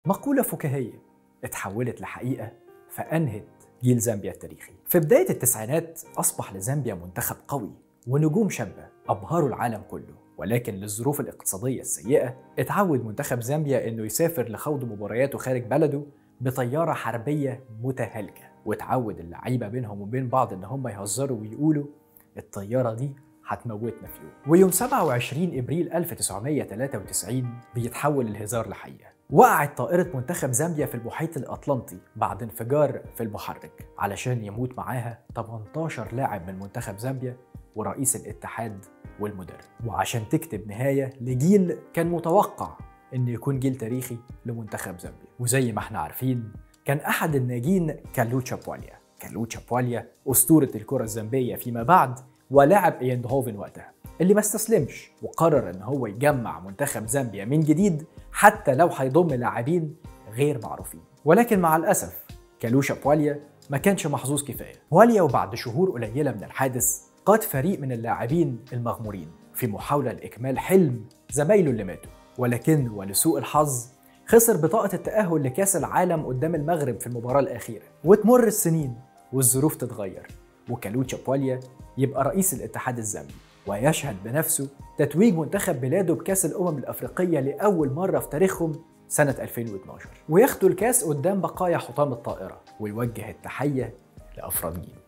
مقولة فكاهية اتحولت لحقيقة فأنهت جيل زامبيا التاريخي في بداية التسعينات أصبح لزامبيا منتخب قوي ونجوم شابة أبهروا العالم كله ولكن للظروف الاقتصادية السيئة اتعود منتخب زامبيا انه يسافر لخوض مبارياته خارج بلده بطيارة حربية متهالكة واتعود اللعيبة بينهم وبين بعض ان هم يهزروا ويقولوا الطيارة دي هتموتنا في يوم ويوم 27 ابريل 1993 بيتحول الهزار لحقيقة وقعت طائرة منتخب زامبيا في المحيط الأطلنطي بعد انفجار في المحرك علشان يموت معاها 18 لاعب من منتخب زامبيا ورئيس الاتحاد والمدرب وعشان تكتب نهاية لجيل كان متوقع إن يكون جيل تاريخي لمنتخب زامبيا وزي ما احنا عارفين كان أحد الناجين كالوتشا بواليا كالوتشا بواليا أسطورة الكرة الزامبية فيما بعد ولاعب ايندهوفن وقتها اللي ما استسلمش وقرر ان هو يجمع منتخب زامبيا من جديد حتى لو هيضم لاعبين غير معروفين ولكن مع الاسف كالوشا بواليا ما كانش محظوظ كفايه بواليا وبعد شهور قليله من الحادث قاد فريق من اللاعبين المغمورين في محاوله لاكمال حلم زمايله اللي ماتوا ولكن ولسوء الحظ خسر بطاقة التأهل لكأس العالم قدام المغرب في المباراة الأخيرة وتمر السنين والظروف تتغير وكالوتشا بواليا يبقى رئيس الاتحاد الزامبي ويشهد بنفسه تتويج منتخب بلاده بكأس الأمم الأفريقية لأول مرة في تاريخهم سنة 2012 وياخدوا الكاس قدام بقايا حطام الطائرة ويوجه التحية لأفراد جيله